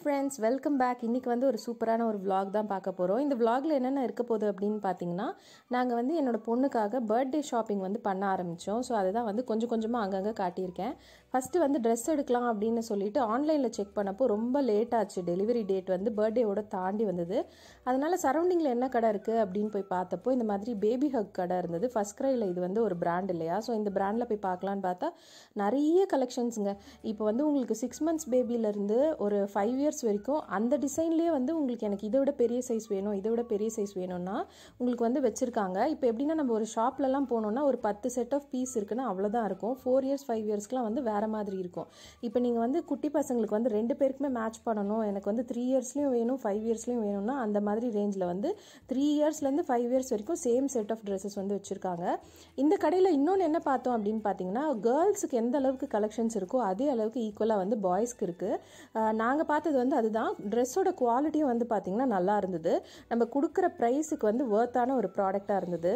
Friends welcome back இன்றைக்கி வந்து ஒரு சூப்பரான ஒரு vlog தான் பார்க்க போகிறோம் இந்த vlogல என்னென்ன இருக்க போகுது அப்படின்னு பார்த்தீங்கன்னா நாங்கள் வந்து என்னோட பொண்ணுக்காக பர்த்டே ஷாப்பிங் வந்து பண்ண ஆரம்பித்தோம் ஸோ அதை தான் வந்து கொஞ்சம் கொஞ்சமாக அங்கங்கே காட்டியிருக்கேன் ஃபஸ்ட்டு வந்து ட்ரெஸ் எடுக்கலாம் அப்படின்னு சொல்லிட்டு ஆன்லைனில் செக் பண்ணப்போ ரொம்ப லேட் ஆச்சு டெலிவரி டேட் வந்து பர்த்டேவோட தாண்டி வந்தது அதனால் சரௌண்டிங்கில் என்ன கடை இருக்குது அப்படின்னு போய் பார்த்தப்போ இந்த மாதிரி பேபி ஹக் கடை இருந்தது ஃபஸ்ட் க்ரையில் இது வந்து ஒரு பிராண்ட் இல்லையா ஸோ இந்த பிராண்டில் போய் பார்க்கலான்னு பார்த்தா நிறைய கலெக்ஷன்ஸுங்க இப்போ வந்து உங்களுக்கு சிக்ஸ் மந்த்ஸ் பேபிலேருந்து ஒரு ஃபைவ் இயர்ஸ் வரைக்கும் அந்த டிசைன்லேயே வந்து உங்களுக்கு எனக்கு இதை விட பெரிய சைஸ் வேணும் இதை விட பெரிய சைஸ் வேணும்னா உங்களுக்கு வந்து வச்சுருக்காங்க இப்போ எப்படின்னா நம்ம ஒரு ஷாப்லலாம் போனோம்னா ஒரு பத்து செட் ஆஃப் பீஸ் இருக்குன்னா அவ்வளோதான் இருக்கும் ஃபோர் இயர்ஸ் ஃபைவ் இயர்ஸ்க்குலாம் வந்து வேறு மாதிரி இருக்கும் இப்போ நீங்கள் வந்து குட்டி பசங்களுக்கு வந்து ரெண்டு பேருக்குமே மேட்ச் பண்ணணும் எனக்கு வந்து த்ரீ இயர்ஸ்லையும் வேணும் ஃபைவ் இயர்ஸ்லையும் வேணும்னா அந்த மாதிரி ரேஞ்சில் வந்து த்ரீ இயர்ஸ்லேருந்து ஃபைவ் இயர்ஸ் வரைக்கும் சேம் செட் ஆஃப் ட்ரெஸ்ஸஸ் வந்து வச்சுருக்காங்க இந்த கடையில் இன்னொன்று என்ன பார்த்தோம் அப்படின்னு பார்த்தீங்கன்னா கேர்ள்ஸுக்கு எந்த அளவுக்கு கலெக்ஷன்ஸ் இருக்கோ அதே அளவுக்கு ஈக்குவலாக வந்து பாய்ஸ்க்கு இருக்குது நாங்கள் பார்த்தது வந்து அதுதான் ட்ரெஸ்ஸோட குவாலிட்டியும் வந்து பார்த்தீங்கன்னா நல்லா இருந்தது நம்ம கொடுக்குற ப்ரைஸுக்கு வந்து ஒர்த்தான ஒரு ப்ராடக்டாக இருந்தது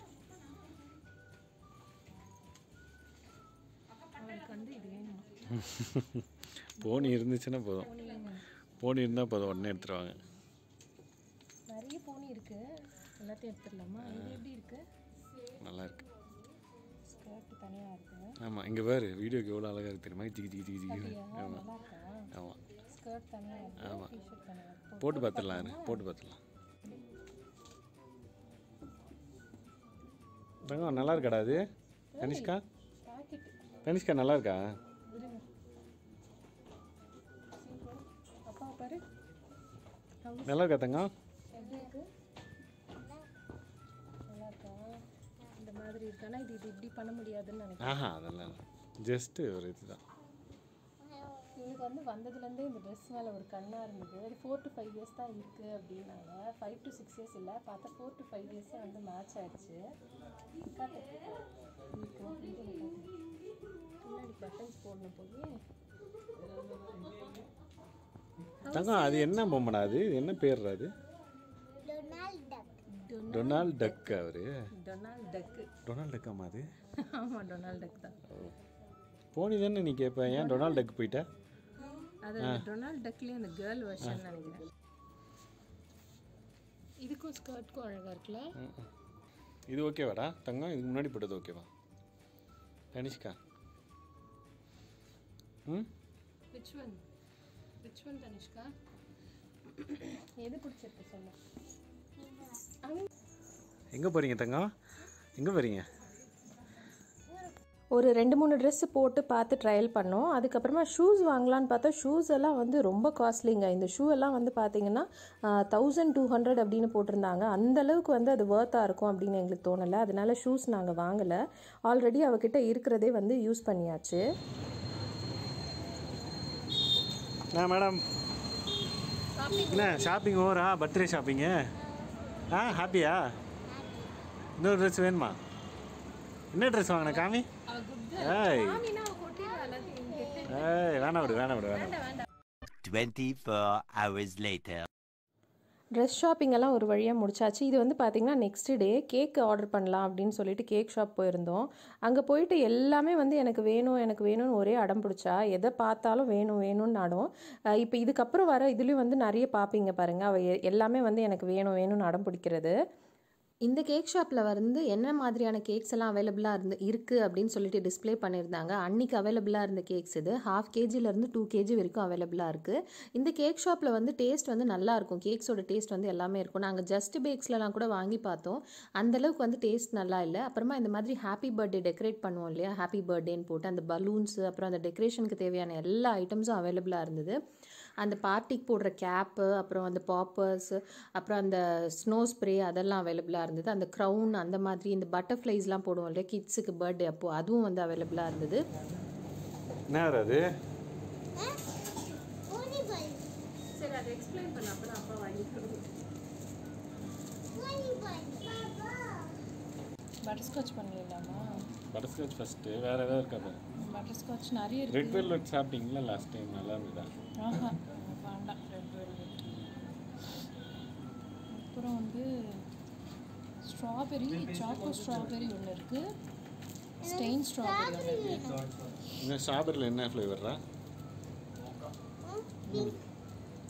போனி இருந்துச்சுன்னா போதும் போனி இருந்தால் போதும் உடனே எடுத்துருவாங்க நிறைய போனி இருக்கு எல்லாத்தையும் எடுத்துடலாமா இது எப்படி இருக்கு நல்லா இருக்கு ஸ்கர்ட் தனியாக இருக்கு ஆமாம் இங்கே பாரு வீடியோக்கு எவ்வளோ அழகாக இருக்கு தெரியுமா ஜிகி ஜிகி ஜிகி ஜிகி ஆமாம் நல்லா இருக்கா ஆமாம் ஸ்கர்ட் தனியாக இருக்கு ஆமாம் டிஷர்ட் தனியாக இருக்கு போட்டு பார்த்துடலாம் இரு, போட்டு பார்த்துடலாம் தங்கம் நல்லா இருக்காடா அது கனிஷ்கா பாக்கெட் கனிஷ்கா நல்லா இருக்கா இருங்க அப்பா பாரு நல்லா இருக்கா தங்கம் எப்படி இருக்கு நல்லா இருக்கா இந்த மாதிரி இருக்கு ஆனா இது இது இப்படி பண்ண முடியாதுன்னு நினைக்கிறேன் ஆஹா அதெல்லாம் ஜஸ்ட்டு ஒரு இதுதான் இவனுக்கு வந்து வந்ததுலேருந்தே இந்த ட்ரெஸ் மேலே ஒரு கண்ணாக இருந்தது அது ஃபோர் டு ஃபைவ் இயர்ஸ் தான் இருக்குது அப்படின்னாங்க ஃபைவ் டு சிக்ஸ் இயர்ஸ் இல்லை பார்த்தா ஃபோர் டு ஃபைவ் இயர்ஸே வந்து மேட்ச் ஆயிடுச்சு காட்டு. இருக்கு, இது காட்டு. பின்னாடி பட்டன்ஸ் போடணும் போய் தங்கம் அது என்ன பொம்மடா அது என்ன பேர் அது டொனால்ட் டக் அவரு டொனால்ட் டக்கு டொனால்ட் டக்காமா அது ஆமாம் டொனால்ட் டக் தான் போனி தானே நீ கேட்ப ஏன் டொனால்ட் டக் போயிட்ட அது டொனால்ட் டக்லேயே அந்த கேர்ள் வெர்ஷன் நினைக்கிறேன் இதுக்கும் ஸ்கர்ட்க்கும் அழகாக இருக்குல்ல ம், ம். இது ஓகேவாடா தங்கம் இதுக்கு முன்னாடி போட்டது ஓகேவா தனிஷ்கா ம் which one which one Tanishka எது பிடிச்சிருக்கு சொல்லு எங்கே போகிறீங்க தங்கம் எங்கே போகிறீங்க ஒரு ரெண்டு மூணு ட்ரெஸ் போட்டு பார்த்து ட்ரையல் பண்ணோம் அதுக்கப்புறமா ஷூஸ் வாங்கலான்னு பார்த்தா ஷூஸ் எல்லாம் வந்து ரொம்ப காஸ்ட்லிங்க இந்த ஷூ எல்லாம் வந்து பார்த்தீங்கன்னா தௌசண்ட் டூ ஹண்ட்ரட் அப்படின்னு போட்டிருந்தாங்க அந்த அளவுக்கு வந்து அது ஒர்த்தாக இருக்கும் அப்படின்னு எங்களுக்கு தோணலை அதனால ஷூஸ் நாங்கள் வாங்கலை ஆல்ரெடி அவகிட்ட இருக்கிறதே வந்து யூஸ் பண்ணியாச்சு ஆ மேடம் என்ன ஷாப்பிங் ஓவரா பர்த்டே ஷாப்பிங்கு ஆ ஹாப்பியா இன்னொரு ட்ரெஸ் வேணுமா என்ன ட்ரெஸ் வாங்கின காமி ஏய் ஏய் வேணாம் விடு வேணாம் விடு வேணாம் விடு. 24 hours later. ட்ரெஸ் ஷாப்பிங் எல்லாம் ஒரு வழியாக முடிச்சாச்சு இது வந்து பார்த்தீங்கன்னா நெக்ஸ்ட் டே கேக் ஆர்டர் பண்ணலாம் அப்படின்னு சொல்லிட்டு கேக் ஷாப் போயிருந்தோம் அங்கே போயிட்டு எல்லாமே வந்து எனக்கு வேணும் எனக்கு வேணும்னு ஒரே அடம் பிடிச்சா எதை பார்த்தாலும் வேணும் வேணும்னு அடம் அஹ் இப்போ இதுக்கப்புறம் வர இதுலேயும் வந்து நிறைய பார்ப்பீங்க பாருங்க அவ எ- எல்லாமே வந்து எனக்கு வேணும் வேணும்னு அடம் பிடிக்கிறது இந்த கேக் ஷாப்பில் வந்து என்ன மாதிரியான கேக்ஸ் எல்லாம் அவைலபிளாக இருந்து இருக்குது அப்படின்னு சொல்லிட்டு டிஸ்ப்ளே பண்ணியிருந்தாங்க அன்னைக்கு அவைலபிளாக இருந்த கேக்ஸ் இது ஹாஃப் கேஜிலேருந்து டூ கேஜி வரைக்கும் அவைலபிளாக இருக்குது இந்த கேக் ஷாப்பில் வந்து டேஸ்ட் வந்து நல்லா இருக்கும் கேக்ஸோட டேஸ்ட் வந்து எல்லாமே இருக்கும் நாங்கள் ஜஸ்ட் பேக்ஸ்லலாம் கூட வாங்கி பார்த்தோம் அந்த அளவுக்கு வந்து டேஸ்ட் நல்லா இல்லை அப்புறமா இந்த மாதிரி ஹாப்பி பர்த்டே டெக்கரேட் பண்ணுவோம் இல்லையா ஹாப்பி பர்த்டேன்னு போட்டு அந்த பலூன்ஸ் அப்புறம் அந்த டெக்கரேஷனுக்கு தேவையான எல்லா ஐட்டம்ஸும் அவைலபிளாக இருந்தது அந்த பார்ட்டிக்கு போடுற கேப்பு அப்புறம் அந்த பாப்பர்ஸ் அப்புறம் அந்த ஸ்னோ ஸ்ப்ரே அதெல்லாம் அவைலபிளாக இருந்தது அந்த க்ரௌன் அந்த மாதிரி இந்த பட்டர்ஃப்ளைஸ்லாம் போடுவோம் இல்லையா கிட்ஸுக்கு பர்த்டே அப்போ அதுவும் வந்து அவைலபிளாக இருந்தது என்ன வராது சரி அதை எக்ஸ்பிளைன் பண்ண அப்போ அப்பா வாங்கிட்டு பட்டர்ஸ்காட்ச் பண்ணிடலாமா பட்டர்ஸ்காட்ச் ஃபஸ்ட்டு வேறு ஏதாவது இருக்காது பட்டர்ஸ்காட்ச் நிறைய ரெட் வெல்வெட் சாப்பிட்டீங்களா லாஸ்ட் டைம் நல்லா இருந்ததா ஆஹா வேண்டாம் ரெட் வெல்வெட் அப்புறம் வந்து ஸ்ட்ராபெரி சாக்கோ ஸ்ட்ராபெரி ஒன்று இருக்குது ஸ்டெயின் ஸ்ட்ராபெரி ஒன்று இருக்குது இந்த ஸ்ட்ராபெரியில் என்ன ஃப்ளேவர்ரா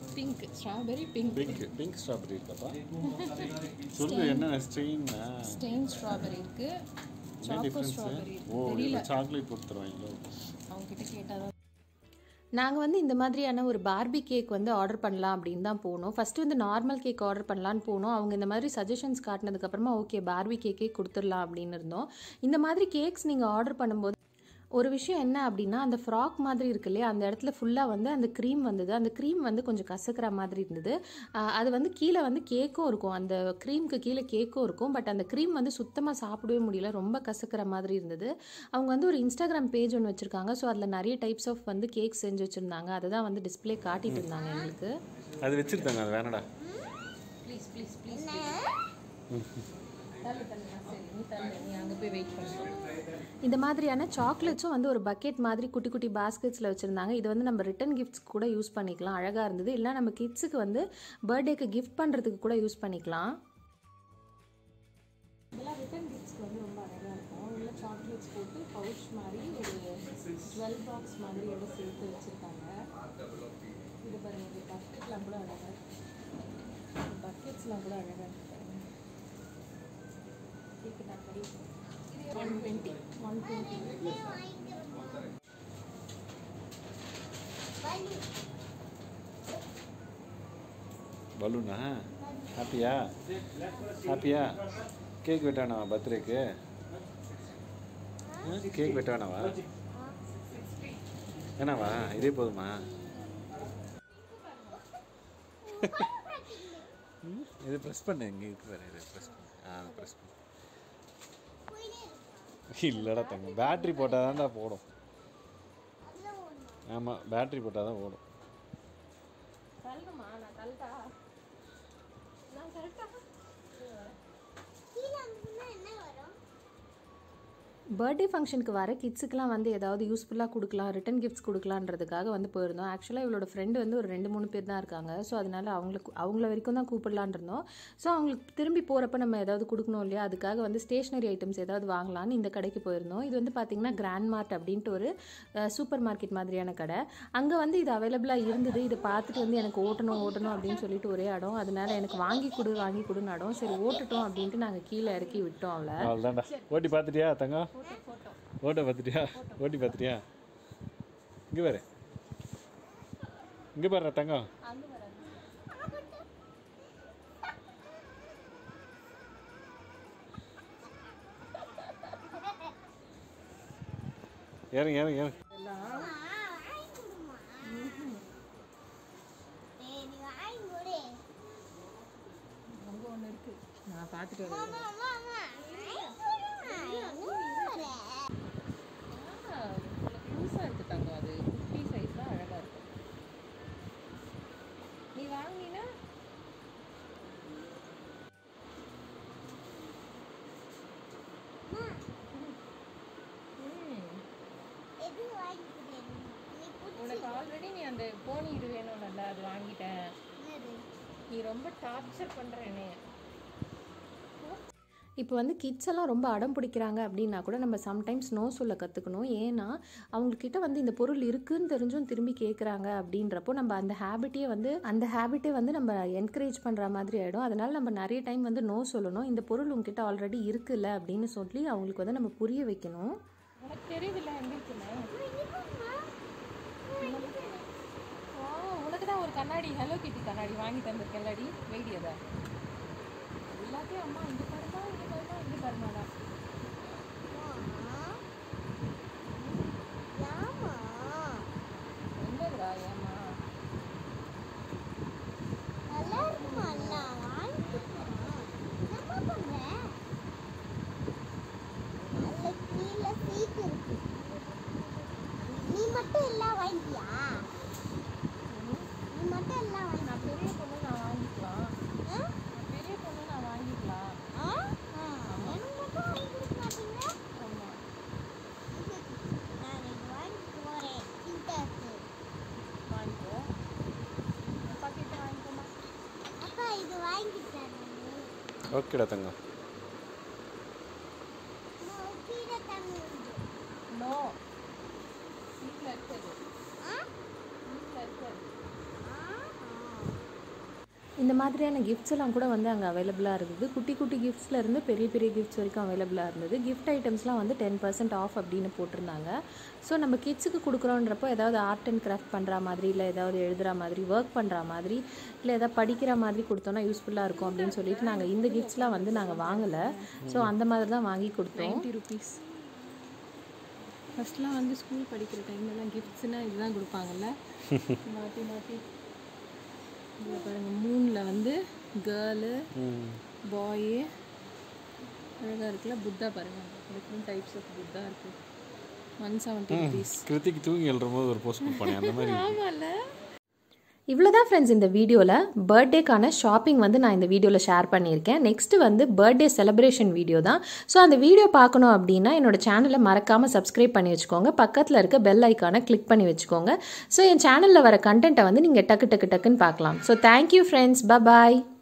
pink strawberry pink pink pink strawberry இருக்காப்பா சொல்லு என்ன ஸ்ட்ரெயின் ஸ்டெயின் ஸ்ட்ராபெரி இருக்கு என்ன சாக்கோ டிஃப்ரென்ஸு ஸ்ட்ராபெரி ஓ இருக்கு தெரியல சாக்லேட் போட்டு தருவாங்களோ அவங்க கிட்ட கேட்டால் தான் நாங்கள் வந்து இந்த மாதிரியான ஒரு பார்பி கேக் வந்து ஆர்டர் பண்ணலாம் அப்படின்னு தான் போனோம் ஃபஸ்ட்டு வந்து நார்மல் கேக் ஆர்டர் பண்ணலான்னு போனோம் அவங்க இந்த மாதிரி சஜஷன்ஸ் காட்டினதுக்கப்புறமா ஓகே பார்பி கேக்கே கொடுத்துடலாம் அப்படின்னு இருந்தோம் இந்த மாதிரி கேக்ஸ் நீங்கள் ஆர்டர் பண்ணும்போது ஒரு விஷயம் என்ன அப்படின்னா அந்த ஃப்ராக் மாதிரி இருக்கு இல்லையா அந்த இடத்துல ஃபுல்லாக வந்து அந்த க்ரீம் வந்தது அந்த க்ரீம் வந்து கொஞ்சம் கசக்கிற மாதிரி இருந்தது ஆஹ் அது வந்து கீழே வந்து கேக்கும் இருக்கும் அந்த க்ரீம்க்கு கீழே கேக்கும் இருக்கும் பட் அந்த க்ரீம் வந்து சுத்தமாக சாப்பிடவே முடியல ரொம்ப கசக்கிற மாதிரி இருந்தது அவங்க வந்து ஒரு இன்ஸ்டாகிராம் பேஜ் ஒன்று வச்சுருக்காங்க ஸோ அதில் நிறைய டைப்ஸ் ஆஃப் வந்து கேக் செஞ்சு வச்சுருந்தாங்க அதை தான் வந்து டிஸ்ப்ளே காட்டிட்டு இருந்தாங்க எங்களுக்கு அது வச்சிருந்தாங்க அது வேணடா ப்ளீஸ் ப்ளீஸ் ப்ளீஸ் தள்ளு தள்ளு சரி நீ தள்ளு நீ அங்கே போய் வெயிட் பண்ணு இந்த மாதிரியான சாக்லேட்ஸும் வந்து ஒரு பக்கெட் மாதிரி குட்டி குட்டி பாஸ்கெட்ஸில் வச்சுருந்தாங்க இது வந்து நம்ம ரிட்டன் கிஃப்ட்ஸ் கூட யூஸ் பண்ணிக்கலாம் அழகாக இருந்தது இல்லை நம்ம கிட்ஸுக்கு வந்து பர்த்டேக்கு கிஃப்ட் பண்ணுறதுக்கு கூட யூஸ் பண்ணிக்கலாம் இதெல்லாம் ரிட்டன் கிஃப்ட்ஸ்க்கு வந்து ரொம்ப அழகாக இருக்கும் உள்ள சாக்லேட்ஸ் போட்டு பவுச் மாதிரி ஒரு ஜுவல் பாக்ஸ் மாதிரி எல்லாம் சேர்த்து வச்சுருக்காங்க இது பாருங்க இது பக்கெட்லாம் கூட அழகாக இருக்கு பக்கெட்ஸ்லாம் கூட அழகாக இருக்கு ஒன் டுவெண்ட்டி ஒன் டுவெண்ட்டி பலூனா ஹாப்பியா ஹாப்பியா கேக் வெட்டானா பர்த்டேக்கு கேக் வெட்டானவா என்னவா இதே போதுமா ம், இது ப்ரெஸ் பண்ணு இங்கே இருக்கு பாரு இது ப்ரெஸ் பண்ணு ஆ ப்ரெஸ் பண்ணு இல்லைடா தங்க பேட்ரி போட்டால் தான்டா போடும் ஆமாம் பேட்ரி போட்டால் தான் ஓடும் தள்ளுமா நான் தள்ளிட்டா நான் தள்ளிட்டா பர்த்டே ஃபங்க்ஷனுக்கு வர கிட்ஸுக்கெலாம் வந்து ஏதாவது யூஸ்ஃபுல்லாக கொடுக்கலாம் ரிட்டன் கிஃப்ட்ஸ் கொடுக்கலான்றதுக்காக வந்து போயிருந்தோம் ஆக்சுவலாக இவளோட ஃப்ரெண்டு வந்து ஒரு ரெண்டு மூணு பேர் தான் இருக்காங்க ஸோ அதனால அவங்களுக்கு அவங்கள வரைக்கும் தான் கூப்பிடலான் இருந்தோம் ஸோ அவங்களுக்கு திரும்பி போகிறப்ப நம்ம ஏதாவது கொடுக்கணும் இல்லையா அதுக்காக வந்து ஸ்டேஷ்னரி ஐட்டம்ஸ் ஏதாவது வாங்கலாம்னு இந்த கடைக்கு போயிருந்தோம் இது வந்து பார்த்திங்கன்னா கிராண்ட் மார்ட் அப்படின்ட்டு ஒரு சூப்பர் மார்க்கெட் மாதிரியான கடை அங்கே வந்து இது அவைலபிளாக இருந்தது இதை பார்த்துட்டு வந்து எனக்கு ஓட்டணும் ஓட்டணும் அப்படின்னு சொல்லிட்டு ஒரே இடம் அதனால எனக்கு வாங்கி கொடு வாங்கி கொடுன்னு இடம் சரி ஓட்டட்டும் அப்படின்ட்டு நாங்கள் கீழே இறக்கி விட்டோம் அவளை அவ்வளோதான்டா ஓட்டி பார்த்துட்டியா தங்கம் ஓட்ட பார்த்துட்டியா ஓட்டி பார்த்துட்டியா இங்கே பாரு இங்கே பாரு தங்கம் ஏறுங்க ஏறுங்க ஏறுங்க அங்கே ஒன்று இருக்குது நான் பார்த்துட்டு வரேன் புதுசாக எடுத்துட்டாங்க அது குட்டி சைஸ் தான் அழகாக இருக்கும் நீ வாங்கினா உனக்கு ஆல்ரெடி நீ அந்த போனி இது வேணும்ல அது வாங்கிட்டேன் நீ ரொம்ப டார்ச்சர் பண்ணுற என்னைய இப்போ வந்து கிட்ஸ் எல்லாம் ரொம்ப அடம் பிடிக்கிறாங்க அப்படின்னா கூட நம்ம சம்டைம்ஸ் நோ சொல்ல கற்றுக்கணும் ஏன்னா அவங்கக்கிட்ட வந்து இந்த பொருள் இருக்குன்னு தெரிஞ்சும் திரும்பி கேட்குறாங்க அப்படின்றப்போ நம்ம அந்த ஹேபிட்டே வந்து அந்த ஹேபிட்டே வந்து நம்ம என்கரேஜ் பண்ணுற மாதிரி ஆகிடும் அதனால நம்ம நிறைய டைம் வந்து நோ சொல்லணும் இந்த பொருள் உங்ககிட்ட ஆல்ரெடி இருக்குல்ல அப்படின்னு சொல்லி அவங்களுக்கு வந்து நம்ம புரிய வைக்கணும் உனக்கு தெரியுதுல்ல எங்க உனக்கு தான் ஒரு கண்ணாடி ஹலோ கிட்டி கண்ணாடி வாங்கி தந்திருக்கேன்லடி வெயிடி அதை எல்லாத்தையும் அம்மா இங்கே பாருமா இங்கே பாருமா இங்கே பாருமாடா என்னதுடா ஏமா நீ மட்டும் எல்லாம் வாங்கியா நீ மட்டும் எல்லாம் வாங்கி நான் பெரிய பொண்ணு நான் வாங்கிக்கலாம் ஆ? நான் பெரிய பொண்ணு நான் வாங்கிக்கலாம் ஆ? ஆ. எனக்கு மட்டும் வாங்கி கொடுக்க மாட்டீங்க ஆமாம் நான் இது வாங்கி போறேன் சீட்டாக்கு வாங்கிக்கோ அப்பா கிட்ட வாங்கிக்கோமா அப்பா இது வாங்கிட்டேன் ஓகேடா தங்கம் நான் கீழே தண்ணி நோ வீட்டில் இருக்குது ஆ வீட்டில் இருக்குது ஆ இந்த மாதிரியான கிஃப்ட்ஸ் எல்லாம் கூட வந்து அங்கே அவைலபிளாக இருந்தது குட்டி குட்டி கிஃப்ட்ஸில் இருந்து பெரிய பெரிய கிஃப்ட்ஸ் வரைக்கும் அவைலபிளாக இருந்தது கிஃப்ட் ஐட்டம்ஸ்லாம் வந்து டென் பர்சன்ட் ஆஃப் அப்படின்னு போட்டிருந்தாங்க ஸோ நம்ம கிட்ஸுக்கு கொடுக்குறோன்றப்போ ஏதாவது ஆர்ட் அண்ட் கிராஃப்ட் பண்ணுற மாதிரி இல்லை ஏதாவது எழுதுகிற மாதிரி ஒர்க் பண்ணுற மாதிரி இல்லை ஏதாவது படிக்கிற மாதிரி கொடுத்தோன்னா யூஸ்ஃபுல்லாக இருக்கும் அப்படின்னு சொல்லிட்டு நாங்கள் இந்த கிஃப்ட்ஸ்லாம் வந்து நாங்கள் வாங்கலை ஸோ அந்த மாதிரி தான் வாங்கி கொடுத்தோம் நைன்ட்டி ருபீஸ் ஃபஸ்ட்லாம் வந்து ஸ்கூல் படிக்கிற டைம்லலாம் கிஃப்ட்ஸ்னால் இதுதான் கொடுப்பாங்கல்ல மாட்டி மாட்டி இதில் பாருங்கள் மூணில் வந்து கேர்ளு பாயு அழகாக இருக்குல்ல புத்தா பாருங்கள் டிஃப்ரெண்ட் டைப்ஸ் ஆஃப் புத்தா இருக்குது ஒன் செவன்ட்டி ருபீஸ் கிருத்திக்கு தூங்கி எழுற போது ஒரு போஸ்ட் கொடுப்பானே அந்த மாதிரி ஆமாம்ல இவ்வளோதான் ஃப்ரெண்ட்ஸ் இந்த வீடியோவில் பர்த்டேக்கான ஷாப்பிங் வந்து நான் இந்த வீடியோவில் ஷேர் பண்ணியிருக்கேன் நெக்ஸ்ட்டு வந்து பர்த்டே செலிப்ரேஷன் வீடியோ தான் ஸோ அந்த வீடியோ பார்க்கணும் அப்படின்னா என்னோட சேனலை மறக்காமல் சப்ஸ்கிரைப் பண்ணி வச்சுக்கோங்க பக்கத்தில் இருக்க பெல் ஐக்கானை கிளிக் பண்ணி வச்சுக்கோங்க ஸோ என் சேனலில் வர கண்டென்ட்டை வந்து நீங்கள் டக்கு டக்கு டக்குன்னு பார்க்கலாம் ஸோ தேங்க்யூ ஃப்ரெண்ட்ஸ் பபாய்